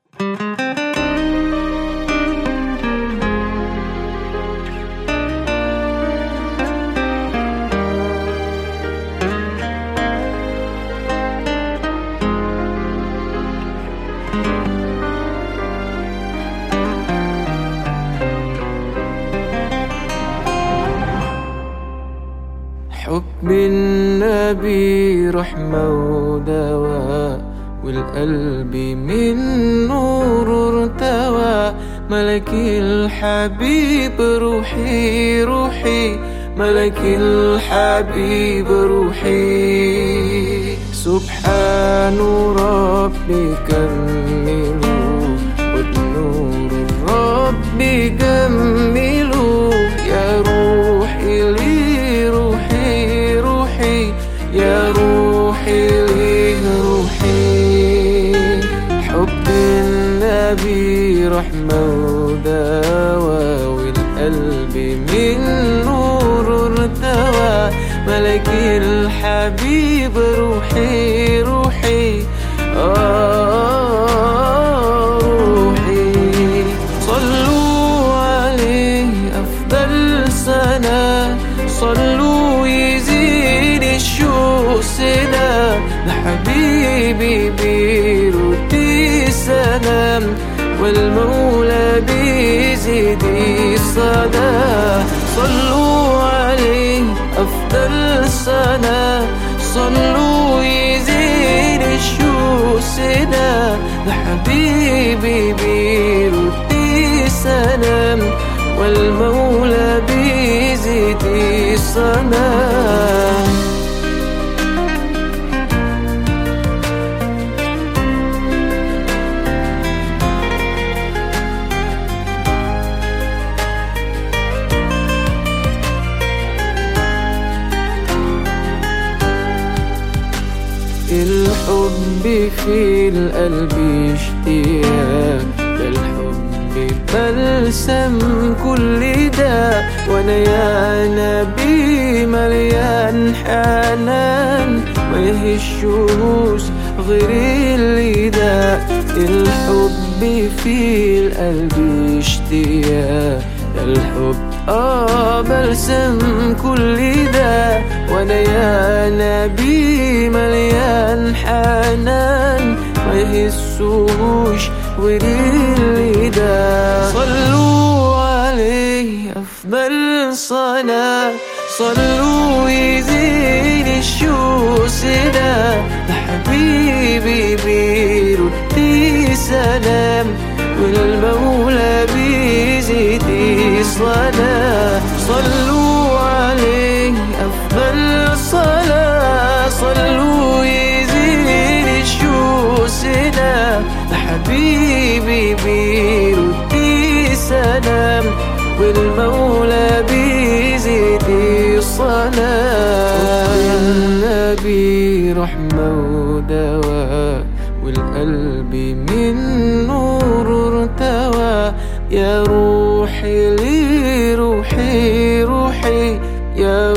حب النبي رحمة ودواء والقلب من نور ارتوى ملك الحبيب روحي روحي ملك الحبيب روحي سبحان ربي كملوا والنور الرب جملوا يا روحي لي روحي روحي يا روحي لي روحي حب النبي رحمة ودواء والقلب من نور ارتوى ملك الحبيب روحي روحي آه روحي صلوا عليه أفضل سنة صلوا يزيد الشوق سنة لحبيبي بيرد سلام والمولى بيزيد الصدى صلوا عليه أفضل سنة صلوا يزيد الشوق سنة لحبيبي بيرد سلام والمولى بيزيد الصلاة الحب في القلب اشتياق ده الحب بلسم كل ده وانا يا نبي مليان حنان ما يهشوش غير اللي ده الحب في القلب اشتياق ده الحب اه بلسم كل ده وانا يا نبي مليان حنان ما يهسوش وريلي ده صلوا عليه افضل صلاة صلوا يزيد الشوس ده لحبيبي بيرد سلام والمولى بيزيد صلاة صلوا عليه أفضل صلاة صلوا يزيد الشوس ده لحبيبي بيرد سلام والمولى بيزيد الصلاة النبي رحمة ودواء والقلب من نور ارتوى يا روحي لي روحي روحي يا